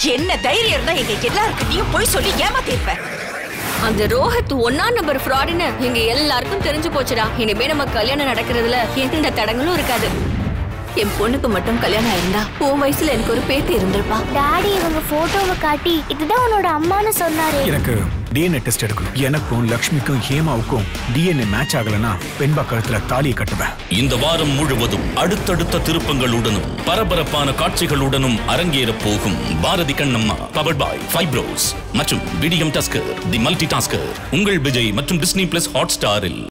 என்ன தைரியம் இருந்தா எங்க எல்லாருக்கிட்டையும் போய் சொல்லி ஏமாத்திருப்ப அந்த ரோஹித் ஒன்னா நம்பர் ஃப்ராடுன்னு எங்க எல்லாருக்கும் தெரிஞ்சு போச்சுடா இனிமே நம்ம கல்யாணம் நடக்கிறதுல எந்த தடங்களும் இருக்காது என் பொண்ணுக்கு மட்டும் கல்யாணம் ஆயிருந்தா உன் வயசுல எனக்கு ஒரு பேத்தி இருந்திருப்பா டாடி இவங்க போட்டோவை காட்டி இதுதான் உன்னோட அம்மான்னு சொன்னாரு எனக்கு டிஎன்ஏ டெஸ்ட் எடுக்கணும் எனக்கும் லக்ஷ்மிக்கும் ஹேமாவுக்கும் டிஎன்ஏ மேட்ச் ஆகலனா பெண்பா கழுத்துல தாலியை கட்டுவேன் இந்த வாரம் முழுவதும் அடுத்தடுத்த திருப்பங்களுடனும் பரபரப்பான காட்சிகளுடனும் அரங்கேறப் போகும் Bharathi Kannamma powered by Fibros மற்றும் விடியம் டஸ்கர் தி மல்டி டாஸ்கர் உங்கள் விஜய் மற்றும் டிஸ்னி பிளஸ் ஹாட் ஸ்டாரில்